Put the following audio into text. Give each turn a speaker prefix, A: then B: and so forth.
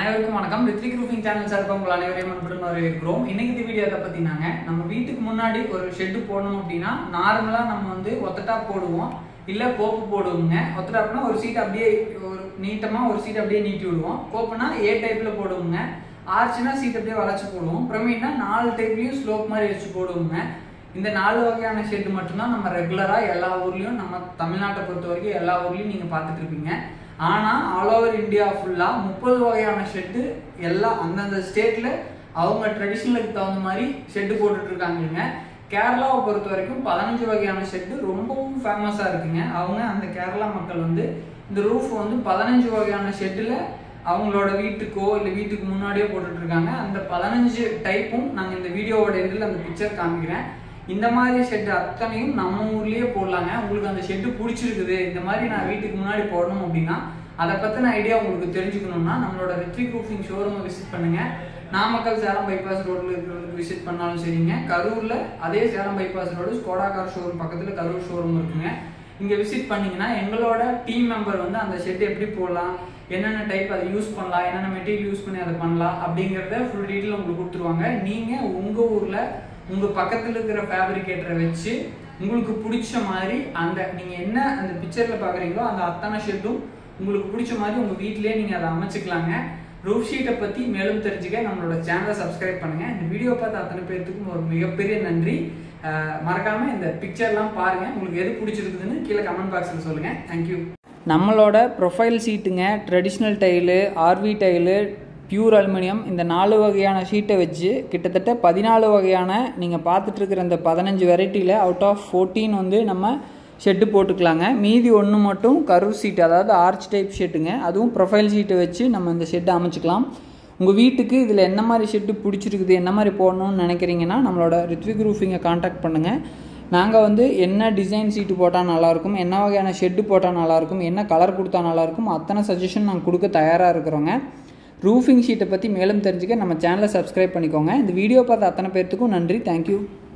A: அனைவருக்கும் வணக்கம் Rithvik roofing channel சார்பாக உங்கள் அனைவரையும் அன்புடன் வரவேற்கிறோம் இன்னைக்கு இந்த வீடியோ எதை பற்றினாங்க நம்ம வீட்டுக்கு முன்னாடி ஒரு ஷெட்டு போடணும் அப்படின்னா நார்மலாக நம்ம வந்து ஒத்தட்டாப் போடுவோம் இல்லை கோப்பு போடுவோங்க ஒத்தட்டாப்னா ஒரு சீட் அப்படியே ஒரு நீட்டமாக ஒரு சீட் அப்படியே நீட்டி விடுவோம் கோப்புனா ஏ டைப்பில் போடுவோங்க ஆர்ச்சுனா சீட் அப்படியே வளைச்சு போடுவோம் பிரமிட்னா நாலு டைப்லையும் ஸ்லோப் மாதிரி வச்சு போடுவோங்க இந்த நாலு வகையான ஷெட்டு மட்டும்தான் நம்ம ரெகுலராக எல்லா ஊர்லேயும் நம்ம தமிழ்நாட்டை பொறுத்த வரைக்கும் எல்லா ஊர்லேயும் நீங்கள் பார்த்துட்டு இருப்பீங்க ஆனால் ஆல் ஓவர் இந்தியா ஃபுல்லாக முப்பது வகையான ஷெட்டு எல்லா அந்தந்த ஸ்டேட்டில் அவங்க ட்ரெடிஷ்னலுக்கு தகுந்த மாதிரி ஷெட்டு போட்டுட்டு இருக்காங்கங்க கேரளாவை பொறுத்த வரைக்கும் பதினஞ்சு வகையான ஷெட்டு ரொம்பவும் ஃபேமஸாக இருக்குங்க அவங்க அந்த கேரளா மக்கள் வந்து இந்த ரூஃப் வந்து பதினஞ்சு வகையான ஷெட்டில் அவங்களோட வீட்டுக்கோ இல்லை வீட்டுக்கு முன்னாடியோ போட்டுட்டு இருக்காங்க அந்த பதினஞ்சு டைப்பும் நாங்கள் இந்த வீடியோவோட எண்டில் அந்த பிக்சர் காமிக்கிறேன் இந்த மாதிரி ஷெட்டு அத்தனையும் நம்ம ஊர்லயே போடலாங்க உங்களுக்கு அந்த ஷெட்டு பிடிச்சிருக்குது இந்த மாதிரி நான் வீட்டுக்கு முன்னாடி போடணும் அப்படின்னா அதை பற்றின ஐடியா உங்களுக்கு தெரிஞ்சுக்கணும்னா நம்மளோட ரித்விக் ரூஃபிங் ஷோரூமை விசிட் பண்ணுங்க நாமக்கல் சேலம் பைபாஸ் ரோட்ல இருக்கிறதுக்கு விசிட் பண்ணாலும் சரிங்க கரூர்ல அதே Salem bypass road Skoda car showroom Karur கரூர் ஷோரூம் இருக்குங்க இங்க விசிட் பண்ணீங்கன்னா எங்களோட டீம் மெம்பர் வந்து அந்த ஷெட் எப்படி போடலாம் என்னென்ன டைப் அதை யூஸ் பண்ணலாம் என்னென்ன மெட்டீரியல் யூஸ் பண்ணி அதை பண்ணலாம் அப்படிங்கிறத ஃபுல் டீட்டெயில் உங்களுக்கு கொடுத்துருவாங்க நீங்க உங்க ஊர்ல உங்க பக்கத்துல இருக்கிற ஃபேப்ரிகேட்டரை வச்சு உங்களுக்கு பிடிச்ச மாதிரி அந்த நீங்க என்ன அந்த பிக்சர்ல பாக்குறீங்களோ அந்த அத்தனை ஷெட்டும் உங்களுக்கு பிடிச்ச மாதிரி உங்க வீட்டிலேயே நீங்க அதை அமைச்சுக்கலாங்க ரூஃப் ஷீட்டை பத்தி மேலும் தெரிஞ்சுக்க நம்மளோட சேனலை சப்ஸ்கிரைப் பண்ணுங்க இந்த வீடியோ பார்த்த அத்தனை பேர்த்துக்கும் ஒரு மிகப்பெரிய நன்றி அஹ் மறக்காம இந்த பிக்சர்லாம் பாருங்க உங்களுக்கு எது பிடிச்சிருக்குதுன்னு கீழே கமெண்ட் பாக்ஸில் சொல்லுங்க தேங்க்யூ நம்மளோட ப்ரொஃபைல் சீட்டுங்க traditional tile RV tile pure aluminium இந்த நாலு வகையான ஷீட்டை வச்சு கிட்டத்தட்ட பதினாலு வகையான நீங்கள் பார்த்துட்டு இருக்கிற இந்த பதினஞ்சு வெரைட்டியில் அவுட் ஆஃப் ஃபோர்டீன் வந்து நம்ம ஷெட்டு போட்டுக்கலாங்க மீதி ஒன்று மட்டும் கரூர் சீட் அதாவது ஆர்ச் டைப் ஷெட்டுங்க அதுவும் ப்ரொஃபைல் ஷீட்டை வச்சு நம்ம இந்த ஷெட்டை அமைச்சிக்கலாம் உங்கள் வீட்டுக்கு இதில் என்ன மாதிரி ஷெட்டு பிடிச்சிருக்குது என்ன மாதிரி போடணும்னு நினைக்கிறீங்கன்னா நம்மளோட ரித்விக் ரூஃபிங்கை காண்டாக்ட் பண்ணுங்கள் நாங்கள் வந்து என்ன டிசைன் சீட்டு போட்டால் நல்லாயிருக்கும் என்ன வகையான ஷெட்டு போட்டால் நல்லாயிருக்கும் என்ன கலர் கொடுத்தா நல்லாயிருக்கும் அத்தனை சஜஷன் நாங்கள் கொடுக்க தயாராக இருக்கிறோங்க ரூஃபிங் ஷீட்டை பற்றி மேலும் தெரிஞ்சுக்க நம்ம சேனலை சப்ஸ்கிரைப் பண்ணிக்கோங்க இந்த வீடியோ பார்த்த அத்தனை பேர்த்துக்கும் நன்றி தேங்க்யூ